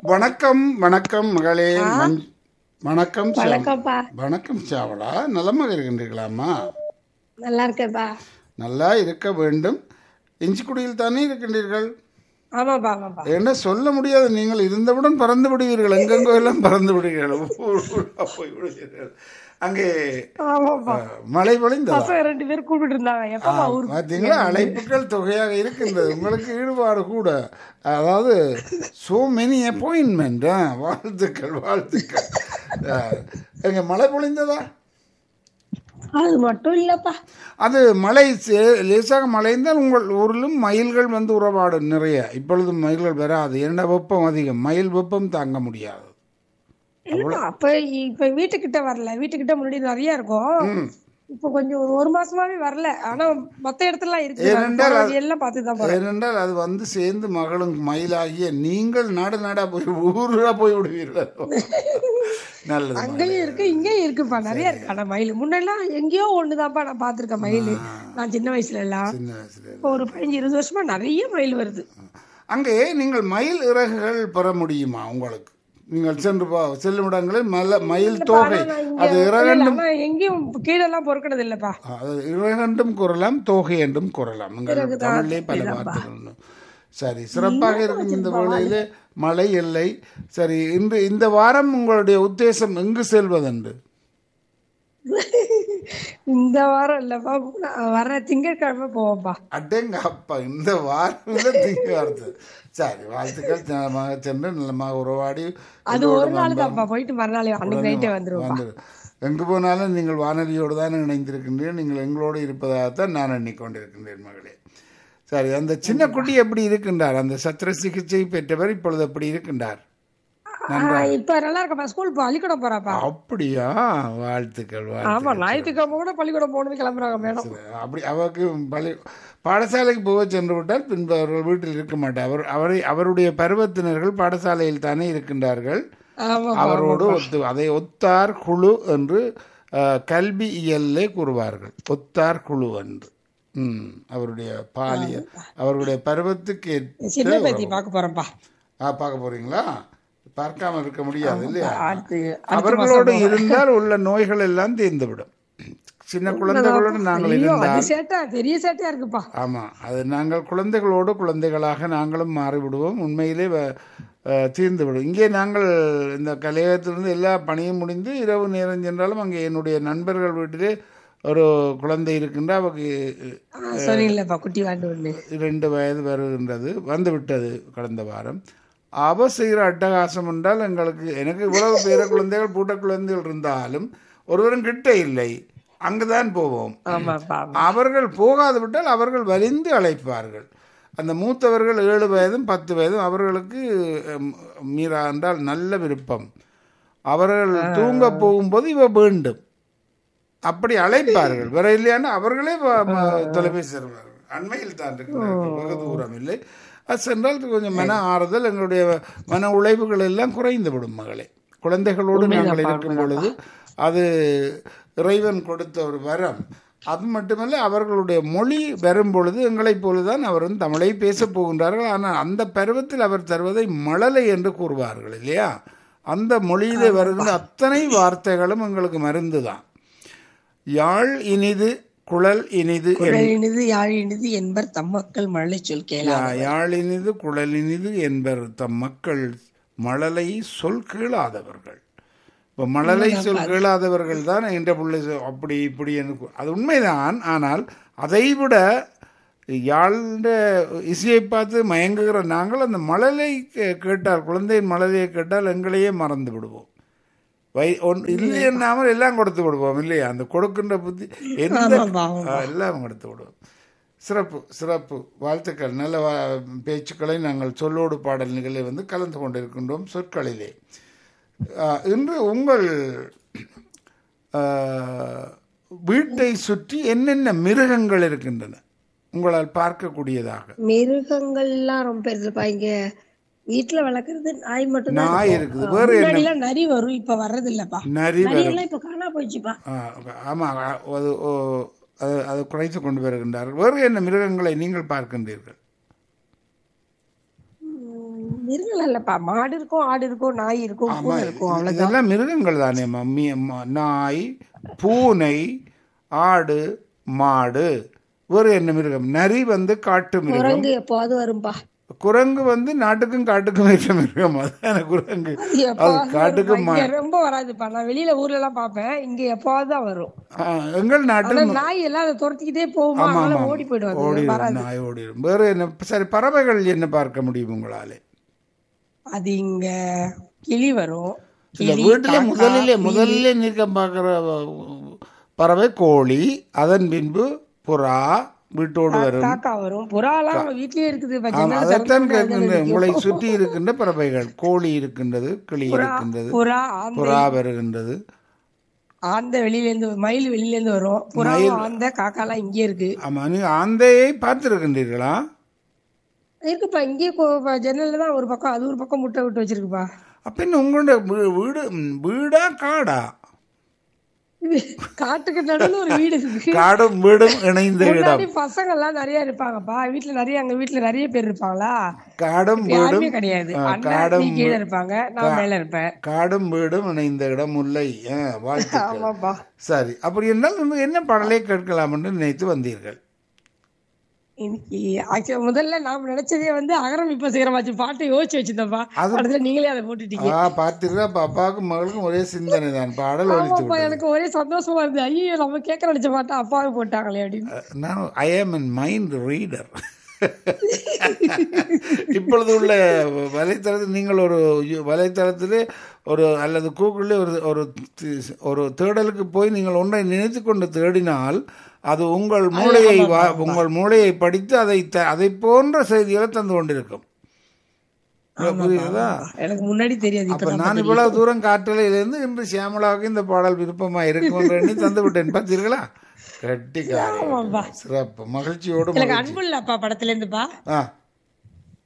வணக்கம் வணக்கம் மகளே மஞ்- வணக்கம் சாம்- வணக்கம்ப்பா வணக்கம் சாவலா நலமாக இருக்கின்றீர்களாம்மா நல்லா இருக்கேன்ப்பா நல்லா இருக்க வேண்டும் இஞ்சிக்குடியில் தானே இருக்கின்றீர்கள் ஆமாப்பா ஆமாப்பா என்ன சொல்ல முடியாது நீங்கள் இருந்தவுடன் பறந்து விடுவீர்கள் எங்கெங்கோ எல்லாம் பறந்து விடுவீர்கள் ஊர் ஊரா போய் விடுவீர்கள் அங்கே ஆமாப்பா அஹ், மழை பொழிந்ததா பசங்க ரெண்டு பேரும் கூப்பிட்டு இருந்தாங்க எப்பமா ஊருக்கு பார்த்தீங்களா அழைப்புகள் தொகையாக இருக்கின்றது உங்களுக்கு ஈடுபாடு கூட அதாவது சோ மெனி அப்பாயின்மெண்ட் வாழ்த்துக்கள் வாழ்த்துக்கள் அஹ், எங்க மழை பொழிந்ததா அது மட்டும் இல்லப்பா அது மழை சே- லேசாக மழைந்தால் உங்கள் ஊரிலும் மயில்கள் வந்து உறவாடும் நிறைய இப்பொழுது மயில்கள் வராது ஏன்னா வெப்பம் அதிகம் மயில் வெப்பம் தாங்க முடியாது இல்ல அப்ப இப்ப வீட்டுக்கிட்ட வரல வீட்டுக்கிட்ட முன்னாடி நிறைய இருக்கும் இப்ப கொஞ்சம் ஒரு ஒரு மாசமாவே வரல ஆனா மத்த இடத்துல எல்லாம் இருக்கு நான் ஏனென்றால் போற வழியெல்லாம் பார்த்து தான் போறேன் ஏனென்றால் அது வந்து சேர்ந்து மகளும் மயிலாகிய நீங்கள் நாடு நாடா போய் ஊரா போய் விடுவீர்கள் நல்லது அங்கேயும் இருக்கு இங்கேயும் இருக்குப்பா நிறைய இருக்கு ஆனா மயில் முன்னெல்லாம் எங்கேயோ ஒண்ணுதான்ப்பா நான் பாத்திருக்கேன் மயில் நான் சின்ன வயசுல எல்லாம் சின்ன வயசுல இப்போ ஒரு பதினஞ்சு இருபது வருஷமா நிறைய மயில் வருது அங்கே நீங்கள் மயில் இறகுகள் பெற முடியுமா உங்களுக்கு நீங்கள் சென்று பா செல்லும் இடங்களில் மல மயில் தோகை நான் இங்க அது இல்ல, இறகண்டும் ஆனா எங்கேயும் கீழே எல்லாம் பொறுக்கிறது இல்லப்பா அது இறகண்டும் கூறலாம் தோகை என்றும் கூறலாம் உங்கள் தமிழிலே பல வார்த்தைகள் உண்டு. சரி சிறப்பாக இருக்கும் இந்த வேளையிலே மழை இல்லை சரி இன்று இந்த வாரம் உங்களுடைய உத்தேசம் எங்கு செல்வதென்று இந்த வாரம் இல்லப்பா நான் வர திங்கட்கிழமை போவோம்ப்பா அடேங்க அப்பா இந்த வாரத்தில் திங்க வருது சரி வாழ்த்துக்கள் நலமாக சென்று நலமாக உறவாடி அது ஒரு நாள் தான்ப்பா போயிட்டு மறுநாள் அன்னைக்கு நைட்டே வந்துருவோம்ப்பா வந்துரு எங்கு போனாலும் நீங்கள் வானொலியோடு தான் இணைந்திருக்கின்றீர்கள் நீங்கள் எங்களோடு இருப்பதாகத்தான் நான் எண்ணிக்கொண்டிருக்கின்றேன் மகளே சரி அந்த சின்ன குட்டி எப்படி இருக்கின்றார் அந்த சத்திர சிகிச்சை பெற்றவர் இப்பொழுது எப்படி இருக்கின்றார் ஆஹ் இப்ப நல்லா இருக்கப்பா ஸ்கூல் பள்ளிக்கூடம் போறாப்பா அப்படியா வாழ்த்துக்கள் ஆமா வாழ்த்துக்கள் ஞாயிற்றுக்கிழமை கூட பள்ளிக்கூடம் போகணும்னு கிளம்புறாங்க மேடம் அப்படி அவருக்கு பள்ளி பாடசாலைக்கு போக சென்று விட்டால் பின்பு அவர்கள் வீட்டில் இருக்க மாட்டார் அவர் அவரை அவருடைய பருவத்தினர்கள் பாடசாலையில் தானே இருக்கின்றார்கள் ஆமா அவரோடு ஒத்து அதை ஒத்தார் குழு என்று அஹ், கல்வி இயல்லே கூறுவார்கள் ஒத்தார் குழு என்று ம் அவருடைய பாலிய அவருடைய பருவத்துக்கு ஏற்ற சின்ன பேத்தி பார்க்க போறேன்ப்பா ஆ, பார்க்க போறீங்களா பார்க்காம இருக்க முடியாது இல்லையா அடுத்து அவர்களோடு இருந்தால் உள்ள நோய்கள் எல்லாம் தீர்ந்துவிடும் சின்ன குழந்தைகளோடு நாங்கள் ஐயோ இருந்தால் அது சேட்டா பெரிய சேட்டையா இருக்குப்பா ஆமாம் அது நாங்கள் குழந்தைகளோடு குழந்தைகளாக நாங்களும் மாறிவிடுவோம் உண்மையிலே வ- அஹ், தீர்ந்து விடும் இங்கே நாங்கள் இந்த கலையகத்திலிருந்து எல்லா பணியும் முடிந்து இரவு நேரம் சென்றாலும் அங்கே என்னுடைய நண்பர்கள் வீட்டிலே ஒரு குழந்தை இருக்கின்ற அவருக்கு ஆஹ் சொன்னீங்களேப்பா குட்டி வாண்டு ஒண்ணு இரண்டு வயது வருகின்றது வந்து விட்டது கடந்த வாரம் அவ செய்கிற அட்டகாசம் என்றால் எங்களுக்கு எனக்கு இவ்வளவு பேர குழந்தைகள் பூட்ட குழந்தைகள் இருந்தாலும் ஒருவரும் கிட்ட இல்லை அங்குதான் போவோம் ஆமாப்பா அவர்கள் போகாது விட்டால் அவர்கள் வலிந்து அழைப்பார்கள் அந்த மூத்தவர்கள் ஏழு வயதும் பத்து வயதும் அவர்களுக்கு அம், மீரா என்றால் நல்ல விருப்பம் அவர்கள் தூங்க போகும்போது இவ வேண்டும் அப்படி அழைப்பார்கள் வேற இல்லையானா அவர்களே வ- ம- தொலைபேசி தருவார்கள் அண்மையில் தான் இருக்கிறார்கள் வெகு தூரம் இல்லை அது சென்றால் கொஞ்சம் மன ஆறுதல் எங்களுடைய மன உழைவுகள் எல்லாம் குறைந்து விடும் மகளே குழந்தைகளோடு நாங்கள் இருக்கும் பொழுது அது இறைவன் கொடுத்த ஒரு வரம் அது மட்டுமல்ல அவர்களுடைய மொழி வரும் பொழுது எங்களைப் போலதான் அவர் வந்து தமிழை பேசப் போகின்றார்கள் ஆனால் அந்த பருவத்தில் அவர் தருவதை மழலை என்று கூறுவார்கள் இல்லையா அந்த மொழியிலே வருகின்ற அத்தனை வார்த்தைகளும் எங்களுக்கு மருந்து தான் யாழ் இனிது குழல் இனிது குழல் இனிது யாழ் இனிது என்பர் தம்மக்கள் மழலை சொல் கேளா யா- யாழ் இனிது குழல் இனிது என்பர் தம் மக்கள் மழலை சொல் கேளாதவர்கள் இப்போ மழலை சொல் கேளாதவர்கள் தான் என்ற பிள்ளை சொ- அப்படி இப்படி எனக்கு அது உண்மைதான் ஆனால் அதைவிட யாழ்ந்த இசையை பார்த்து மயங்குகிற நாங்கள் அந்த மழலை கே- கேட்டால் குழந்தையின் மழலையை கேட்டால் எங்களையே மறந்து விடுவோம் வை ஒன் இல்லை என்னாமல் எல்லாம் கொடுத்து விடுவோம் இல்லையா அந்த கொடுக்கின்ற புத்தி எந்த ஆமாப்பா, ஆ, எல்லாம் கொடுத்து விடுவோம் சிறப்பு சிறப்பு வாழ்த்துக்கள் நல்ல வா- பேச்சுக்களை நாங்கள் சொல்லோடு பாடல் நிகழ்ச்சியை வந்து கலந்து கொண்டிருக்கின்றோம் சொற்களிலே ஆ, இன்று உங்கள் ஆ, வீட்டை சுற்றி என்னென்ன மிருகங்கள் இருக்கின்றன உங்களால் பார்க்கக்கூடியதாக மிருகங்கள்லாம் ரொம்ப பெருசுப்பா இங்க வீட்டுல வளர்க்கறது நாய் மட்டும் நாய் இருக்குது வேறு என்ன முன்னாடி எல்லாம் நரி வரும் இப்ப வர்றது இல்லப்பா நரி நரி எல்லாம் இப்ப காணா போயிடுச்சுப்பா ஆ, ஆமாம் அது ஓ, அது அது குறைத்து கொண்டு வருகின்றார்கள் வேறு என்ன மிருகங்களை நீங்கள் பார்க்கின்றீர்கள் உம், மிருகம் இல்லப்பா மாடு இருக்கும் ஆடு இருக்கும் நாய் இருக்கும் பூனை இருக்கும் அவ்வளவுதான் இதெல்லாம் மிருகங்கள் தானே மம்மி அம்மா நாய் பூனை ஆடு மாடு வேறு என்ன மிருகம் நரி வந்து காட்டு மிருகம் குரங்கு எப்போது வரும்பா குரங்கு வந்து நாட்டுக்கும் காட்டுக்கும் ஏற்ற மிருகம் அதான குரங்கு அது அது எப்போவாவது காட்டுக்கு வரும்பா. இங்க ரொம்ப வராதுப்பா நான் வெளியில ஊர்ல எல்லாம் பாப்பேன் இங்க எப்போவாது தான் வரும் ஆ, எங்கள் நாட்டில் ஆனா நாய் எல்லாம் அதை துரத்திக்கிட்டே போகுமா ஆமா அதனால ஆமா ஓடி போயிடும் ஓடி அது வராது நாய் ஓடிடும் வேறு என்ன சரி பறவைகள் என்ன பார்க்க முடியும் உங்களாலே அது இங்க கிளி வரும் இல்ல கிளி வீட்டில் காக்கா, முதலிலே கிளி. முதல்ல நீக்கம் பார்க்குற பறவை கோழி அதன் பின்பு புறா வீட்டோடு வரும் காக்கா வரும் புறாலாம் நம்ம வீட்லயே இருக்குது இப்ப ஆமா ஜன்னலை அதைத்தான் திறந்தோம்னா அதுல கேட்கின்றேன் நிக்கும். உங்களை சுற்றி இருக்கின்ற பறவைகள் கோழி இருக்கின்றது கிளி இருக்கின்றது புறா ஆந்தை புறா வருகின்றது ஆந்தை வெளியில இருந்து மயில் வெளியில இருந்து வரும் புறாவும் ஆந்தை காக்காலாம் இங்கே இருக்கு ஆமா நீங்க ஆந்தையை பார்த்திருக்கின்றீர்களா இருக்குப்பா இங்கே ஜன்னல்ல தான் ஒரு பக்கம் அது ஒரு பக்கம் முட்டை விட்டு வச்சிருக்குப்பா அப்ப என்ன உங்களோட வீ- வீடு ம், வீடா காடா இது காட்டுக்கு நடுவுல ஒரு வீடு இருக்கு காடும் வீடும் இணைந்த இடம் முன்னாடி பசங்க எல்லாம் நிறைய இருப்பாங்கப்பா வீட்டுல நிறைய அங்க வீட்டுல நிறைய பேர் இருப்பாங்களா காடும் வீடும் யாருமே கிடையாது ஆ, அண்ணா காடும் நீ கீழே இருப்பாங்க நான் மேல இருப்பேன் காடும் வீடும் இணைந்த இடம் முல்லை ஆ, வாழ்த்துக்கள் ஆமாப்பா சரி அப்படி என்றால் வந்து என்ன பாடலை கேட்கலாம் என்று நினைத்து வந்தீர்கள் இன்னைக்கு actually முதல்ல நாம நினைச்சதே வந்து அகரம் இப்ப சீக்கிரமாச்சு பாட்டு யோசிச்சு வச்சிருந்தப்பா அது- அடுத்த நீங்களே அதை போட்டுட்டீங்க ஆ பார்த்தீர்களா பாப்பாவுக்கும் மகளுக்கும் ஒரே சிந்தனை தான் பாடல் ஒழித்து ஆமாப்பா விட்டது எனக்கு ஒரே சந்தோஷமா இருந்தது ஐயோ நம்ம கேட்க நினைச்ச பாட்டா அப்பாவே போட்டாங்களே அப்படின்னு நான் ஐ ஆம் என் மைண்ட் ரீடர் இப்பொழுது உள்ள வலைத்தளத்தில் நீங்கள் ஒரு யு- வலைத்தளத்திலே ஒரு அல்லது கூகுளில் ஒரு ஒரு தி- ஒரு தேடலுக்கு போய் நீங்கள் ஒன்றை நினைத்து கொண்டு தேடினால் அது உங்கள் மூளையை வா- உங்கள் மூளையை படித்து அதை த- அதை போன்ற செய்திகளை தந்து கொண்டிருக்கும் புரியுதா எனக்கு முன்னாடி தெரியாது அப்ப இப்ப நான் இவ்வளவு தூரம் காற்றலையிலிருந்து இன்று சியாமலாவுக்கு இந்த பாடல் விருப்பமா இருக்கும் என்று எண்ணி தந்து விட்டேன் பார்த்தீர்களா கட்டிக்காரி ஆமாப்பா சிறப்பு மகிழ்ச்சியோடு எனக்கு அன்புள்ள அப்பா படத்துல இருந்துப்பா ஆ